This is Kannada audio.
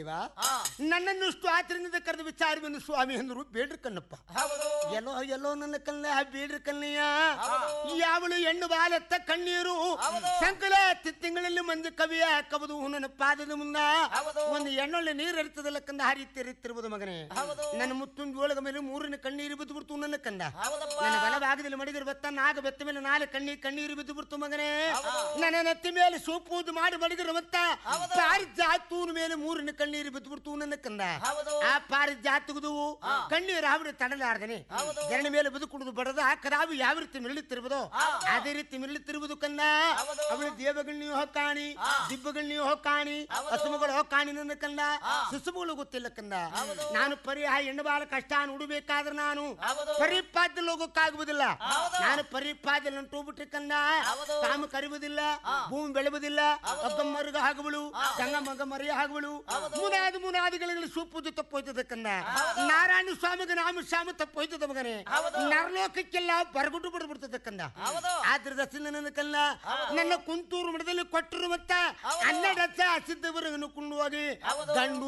ದೇವ ಆ, ನನ್ನನ್ನು ಇಷ್ಟು ಆಚರಣೆಯಿಂದ ಕರೆದು ವಿಚಾರವನ್ನು ಸ್ವಾಮಿ ಅಂದರು ಬೇಡ್ರಿ ಕಣ್ಣಪ್ಪ ಹೌದು ಎಲ್ಲೋ ಎಲ್ಲೋ ನನ್ನ ಕಲ್ಲ ಬೇಡ್ರಿ ಕಣ್ಣಯ್ಯ ಯಾವಳು ಹೆಣ್ಣು ಬಾಲೆತ್ತ ಕಣ್ಣೀರು ಸಂಕಲ ತಿಂಗಳಲ್ಲಿ ಮಂದಿ ಕವಿಯ ಹಾಕಬಹುದು ನನ್ನ ಪಾದದ ಮುಂದ ಹೌದು. ಒಂದು ಎಣ್ಣೊಳ್ಳೆ ನೀರು ಇರ್ತದಲ್ಲ ಕಂದ ಹರಿತಿರುತ್ತಿರುವುದು ಮಗನೇ ಹೌದು. ನನ್ನ ಮುತ್ತುಂಜಿ ಒಳಗ ಮೇಲೆ ಮೂರಿನ ಕಣ್ಣೀರು ಬಿದ್ದು ಬಿಡ್ತು ನನ್ನ ಕಂದ ಹೌದಪ್ಪ ನನ್ನ ಬಲ ಭಾಗದಲ್ಲಿ ಮಡಿದಿರು ಬತ್ತ ನಾಗ ಬೆತ್ತ ಮೇಲೆ ನಾಳೆ ಕಣ್ಣೀರ್ ಕಣ್ಣೀರು ಬಿದ್ದು ಬಿಡ್ತು ಮಗನೇ ನನ್ನ ನೆತ್ತಿ ಮೇಲೆ ಸೂಪೂದು ಮಾಡಿ ಮಡಿದಿರು ಬತ್ತ ಪಾರಿಜಾತೂನ ಮೇಲೆ ಮೂರಿನ ಕಣ್ಣೀರು ಬಿದ್ದು ಬಿಡ್ತು ನನ್ನ ಕಂದ ಹೌದು ಆ ಪಾರಿಜಾತಗದು ಕಣ್ಣೀರು ಹಾವಿಡ ತಡಲಾರ್ದನೆ ಜರಣ ಮೇಲೆ ಬದುಕುಡುದು ಬಡದ ಕರಾವು ಯಾವ ರೀತಿ ಮಿರಳುತ್ತಿರುವುದೋ ಅದೇ ರೀತಿ ಮಿರಳುತ್ತಿರುವುದು ಕಂದ ಅವಳು ದೇವಗಣ್ಣಿ ಹೊಕ್ಕಾಣಿ ದಿಬ್ಬಗಣ್ಣಿ ಹೊಕ್ಕಾಣಿ ಹಸುಮಗಳು ಹೊಕ್ಕಾಣಿ ನನ್ನ ಕಂದ ಸುಸುಮಗಳು ಗೊತ್ತಿಲ್ಲ ಕಂದ ನಾನು ಪರಿಹ ಹೆಣ್ಣು ಬಾಳ ಕಷ್ಟ ಉಡಬೇಕಾದ್ರೆ ನಾನು ಪರಿಪಾದ್ಯದಲ್ಲಿ ಹೋಗೋಕ್ಕಾಗುವುದಿಲ್ಲ ನಾನು ಪರಿಪಾದ್ಯದಲ್ಲಿ ನಂಟು ಹೋಗ್ಬಿಟ್ರೆ ಕಂದ ಕಾಮ ಕರಿಯುವುದಿಲ್ಲ ಭೂಮಿ ಬೆಳೆಯುವುದಿಲ್ಲ ಒಬ್ಬ ಮರುಗ ಆಗುವಳು ಗಂಗ ಮಗ ಮರಿಯ ಆಗುವಳು ಮುನಾದಿ ಮುನಾದಿಗಳಲ್ಲಿ ಸೂಪುದು ತಪ್ಪೋಯ್ತದ ಕಂದ ನಾರಾಯಣ ಸ್ವಾಮಿಗೆ ನಾಮ ಶ್ಯಾಮ ತಪ್ಪೋಯ್ತದ ಮಗನೇ ನರಲೋಕಕ್ಕೆಲ್ಲ ಬರಗುಟ್ಟು ಬಿಡ್ಬಿಡ್ತದ ಕಂದ ಆದ್ರ ದರ್ಶನ ನನ್ನ ಕಲ್ಲ ನನ್ನ ಕುಂತೂರು ಮಠದಲ್ಲಿ ಕೊಟ್ಟರು ಮತ್ತ ಹನ್ನೆರಡು ಹಚ್ಚ ಸಿದ್ಧವರೆಗೂ ಕುಂಡು ಹೋಗಿ ಗಂಡು